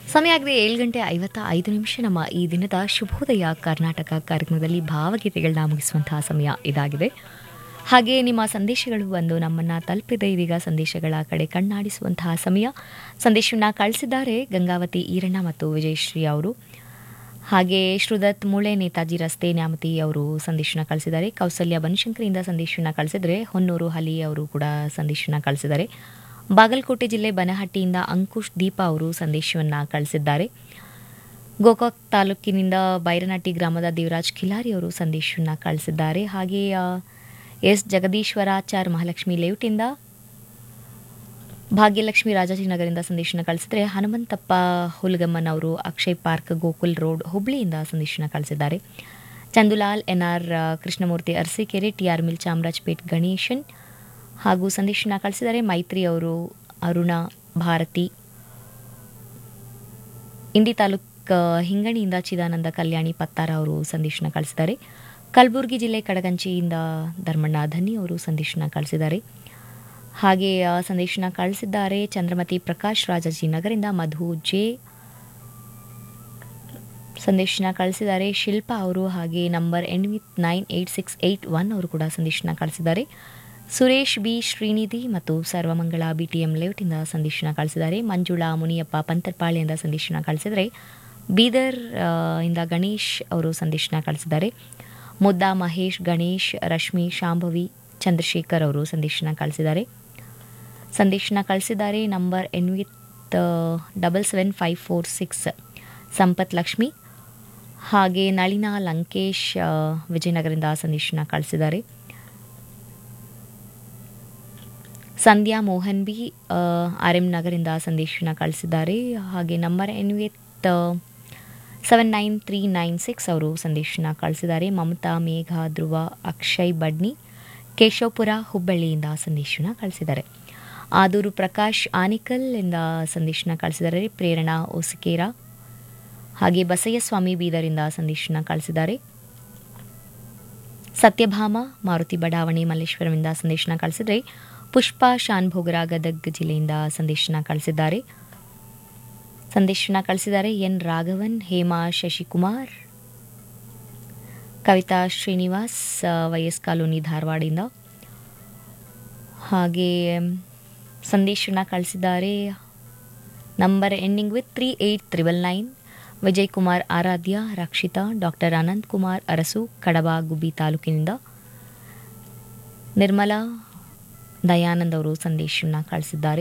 ಸಮಯ ಆಗಿದೆ ಏಳು ಗಂಟೆ ಐವತ್ತ ಐದು ನಿಮಿಷ ನಮ್ಮ ಈ ದಿನದ ಶುಭೋದಯ ಕರ್ನಾಟಕ ಕಾರ್ಯಕ್ರಮದಲ್ಲಿ ಭಾವಗೀತೆಗಳನ್ನ ಮುಗಿಸುವಂತಹ ಸಮಯ ಇದಾಗಿದೆ ಹಾಗೆ ನಿಮ್ಮ ಸಂದೇಶಗಳು ಬಂದು ನಮ್ಮನ್ನು ತಲುಪಿದೆ ಇದೀಗ ಸಂದೇಶಗಳ ಕಡೆ ಕಣ್ಣಾಡಿಸುವಂತಹ ಸಮಯ ಸಂದೇಶವನ್ನು ಕಳಿಸಿದ್ದಾರೆ ಗಂಗಾವತಿ ಈರಣ್ಣ ಮತ್ತು ವಿಜಯಶ್ರೀ ಅವರು ಹಾಗೆ ಶ್ರುದತ್ ಮೂಳೆ ನೇತಾಜಿ ರಸ್ತೆ ನ್ಯಾಮತಿ ಅವರು ಸಂದೇಶನ ಕಳಿಸಿದ್ದಾರೆ ಕೌಸಲ್ಯ ಬನಶಂಕರಿಯಿಂದ ಸಂದೇಶನ ಕಳಿಸಿದರೆ ಹೊನ್ನೂರು ಹಲಿ ಅವರು ಕೂಡ ಸಂದೇಶನ ಕಳಿಸಿದ್ದಾರೆ ಬಾಗಲಕೋಟೆ ಜಿಲ್ಲೆ ಬನಹಟ್ಟಿಯಿಂದ ಅಂಕುಶ್ ದೀಪ ಅವರು ಸಂದೇಶವನ್ನು ಕಳಿಸಿದ್ದಾರೆ ಗೋಕಾಕ್ ತಾಲೂಕಿನಿಂದ ಬೈರನಟ್ಟಿ ಗ್ರಾಮದ ದೇವರಾಜ್ ಖಿಲಾರಿ ಅವರು ಸಂದೇಶವನ್ನು ಕಳಿಸಿದ್ದಾರೆ ಹಾಗೆ ಆ, ಎಸ್ ಜಗದೀಶ್ವರಾಚಾರ್ ಮಹಾಲಕ್ಷ್ಮಿ ಲೇಔಟಿಂದ ಭಾಗ್ಯಲಕ್ಷ್ಮಿ ರಾಜಾಜಿನಗರಿಂದ ಸಂದೇಶನ ಕಳಿಸಿದರೆ ಹನುಮಂತಪ್ಪ ಹುಲಗಮ್ಮನ್ ಅವರು ಅಕ್ಷಯ್ ಪಾರ್ಕ್ ಗೋಕುಲ್ ರೋಡ್ ಹುಬ್ಳಿಯಿಂದ ಸಂದೇಶನ ಕಳಿಸಿದ್ದಾರೆ Chandulal N R Krishnamurthy Arsikere T R mill Chamarajpet Ganeshan ಹಾಗೂ ಸಂದೇಶನ ಕಳಿಸಿದ್ದಾರೆ ಮೈತ್ರಿ ಅವರು ಅರುಣ ಭಾರತಿ ಇಂಡಿ ತಾಲೂಕ್ ಆ, ಹಿಂಗಣಿಯಿಂದ ಚಿದಾನಂದ ಕಲ್ಯಾಣಿ ಪತ್ತಾರ ಅವರು ಸಂದೇಶನ ಕಳಿಸಿದ್ದಾರೆ ಕಲಬುರಗಿ ಜಿಲ್ಲೆ ಕಡಗಂಚಿಯಿಂದ ಧರ್ಮಣ್ಣ ಧನ್ನಿ ಅವರು ಸಂದೇಶನ ಕಳಿಸಿದ್ದಾರೆ ಹಾಗೆ ಆ, ಸಂದೇಶನ ಕಳಿಸಿದ್ದಾರೆ ಚಂದ್ರಮತಿ ಪ್ರಕಾಶ್ ರಾಜಾಜಿನಗರಿಂದ ಮಧು ಜೆ ಸಂದೇಶನ ಕಳಿಸಿದ್ದಾರೆ ಶಿಲ್ಪಾ ಅವರು ಹಾಗೆ number end with nine eight six eight one ಅವರು ಕೂಡ ಸಂದೇಶನ ಕಳಿಸಿದ್ದಾರೆ ಸುರೇಶ್ ಬಿ ಶ್ರೀನಿಧಿ ಮತ್ತು ಸರ್ವಮಂಗಳ ಬಿ ಟಿ ಎಂ ಲೇಔಟಿಂದ ಸಂದೇಶನ ಕಳಿಸಿದ್ದಾರೆ ಮಂಜುಳಾ ಮುನಿಯಪ್ಪ ಪಂತರ್ಪಾಳಿಯಿಂದ ಸಂದೇಶನ ಕಳಿಸಿದರೆ ಬೀದರ್ ಆ, ಇಂದ ಗಣೇಶ್ ಅವರು ಸಂದೇಶನ ಕಳಿಸಿದ್ದಾರೆ ಮುದ್ದಾ ಮಹೇಶ್ ಗಣೇಶ್ ರಶ್ಮಿ ಶಾಂಭವಿ ಚಂದ್ರಶೇಖರ್ ಅವರು ಸಂದೇಶನ ಕಳಿಸಿದ್ದಾರೆ ಸಂದೇಶನ ಕಳಿಸಿದ್ದಾರೆ number end with double seven five four six Sampath Lakshmi ಹಾಗೆ ನಳಿನಾ ಲಂಕೇಶ್ ಆ, ವಿಜಯನಗರದಿಂದ ಸಂದೇಶನ ಕಳಿಸಿದ್ದಾರೆ Sandhya Mohan B R M ನಗರಿಂದ ಸಂದೇಶನ ಕಳಿಸಿದ್ದಾರೆ ಹಾಗೆ number end with seven nine three nine six ಅವರು ಸಂದೇಶನ ಕಳಿಸಿದ್ದಾರೆ ಮಮತಾ ಮೇಘ ಧ್ರುವ ಅಕ್ಷಯ್ ಬಡ್ನಿ ಕೇಶವಪುರ ಹುಬ್ಬಳ್ಳಿಯಿಂದ ಸಂದೇಶನ ಕಳಿಸಿದ್ದಾರೆ ಆದೂರು ಪ್ರಕಾಶ್ ಆನಿಕಲ್ ಇಂದ ಸಂದೇಶನ ಕಳಿಸಿದ್ದಾರೆ ಪ್ರೇರಣಾ ಓಸಿಕೇರ ಹಾಗೆ ಬಸಯ್ಯಸ್ವಾಮಿ ಬೀದರಿಂದ ಸಂದೇಶನ ಕಳಿಸಿದ್ದಾರೆ ಸತ್ಯಭಾಮ ಮಾರುತಿ ಬಡಾವಣೆ ಮಲ್ಲೇಶ್ವರಮಿಂದ ಸಂದೇಶನ ಕಳಿಸಿದರೆ ಪುಷ್ಪ ಶಾನ್ಭೋಗರ ಗದಗ್ ಜಿಲ್ಲೆಯಿಂದ ಸಂದೇಶನ ಕಳಿಸಿದ್ದಾರೆ ಸಂದೇಶನ ಕಳಿಸಿದ್ದಾರೆ ಎನ್ ರಾಘವನ್ ಹೇಮಾ ಶಶಿಕುಮಾರ್ ಕವಿತಾ ಶ್ರೀನಿವಾಸ್ ಆ, ವೈಎಸ್ ಕಾಲೋನಿ ಧಾರವಾಡಿಂದ ಹಾಗೆ ಸಂದೇಶನ ಕಳಿಸಿದ್ದಾರೆ number ending with three eight triple nine Vijay Kumar Aradhya Rakshitha doctor Ananth Kumar Arasu Kadaba Gubbi ತಾಲೂಕಿನಿಂದ ನಿರ್ಮಲಾ ದಯಾನಂದ್ ಅವರು ಸಂದೇಶನ ಕಳಿಸಿದ್ದಾರೆ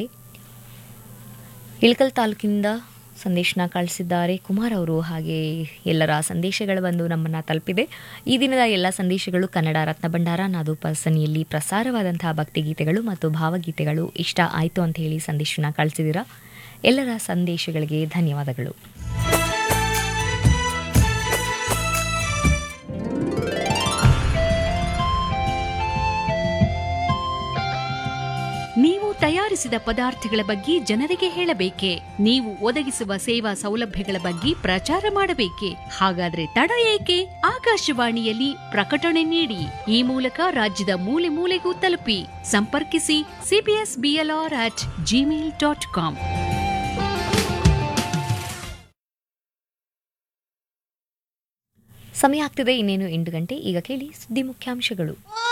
ಇಳಕಲ್ ತಾಲೂಕಿನಿಂದ ಸಂದೇಶನ ಕಳಿಸಿದ್ದಾರೆ ಕುಮಾರ್ ಅವರು ಹಾಗೆ ಎಲ್ಲರ ಸಂದೇಶಗಳು ಬಂದು ನಮ್ಮನ್ನು ತಲುಪಿದೆ ಈ ದಿನದ ಎಲ್ಲ ಸಂದೇಶಗಳು ಕನ್ನಡ ರತ್ನ ಭಂಡಾರ ನಾದು ಪರ್ಸನಿಯಲ್ಲಿ ಪ್ರಸಾರವಾದಂತಹ ಭಕ್ತಿಗೀತೆಗಳು ಮತ್ತು ಭಾವಗೀತೆಗಳು ಇಷ್ಟ ಆಯಿತು ಅಂತ ಹೇಳಿ ಸಂದೇಶನ ಕಳಿಸಿದ್ದೀರಾ ಎಲ್ಲರ ಸಂದೇಶಗಳಿಗೆ ಧನ್ಯವಾದಗಳು ನೀವು ತಯಾರಿಸಿದ ಪದಾರ್ಥಗಳ ಬಗ್ಗೆ ಜನರಿಗೆ ಹೇಳಬೇಕೆ ನೀವು ಒದಗಿಸುವ ಸೇವಾ ಸೌಲಭ್ಯಗಳ ಬಗ್ಗೆ ಪ್ರಚಾರ ಮಾಡಬೇಕೆ ಹಾಗಾದ್ರೆ ತಡ ಏಕೆ ಆಕಾಶವಾಣಿಯಲ್ಲಿ ಪ್ರಕಟಣೆ ನೀಡಿ ಈ ಮೂಲಕ ರಾಜ್ಯದ ಮೂಲೆ ಮೂಲೆಗೂ ತಲುಪಿ ಸಂಪರ್ಕಿಸಿ C B S B L R at Gmail dot com ಸಮಯ ಆಗ್ತಿದೆ ಇನ್ನೇನು ಎಂಟು ಗಂಟೆ ಈಗ ಕೇಳಿ ಸುದ್ದಿ ಮುಖ್ಯಾಂಶಗಳು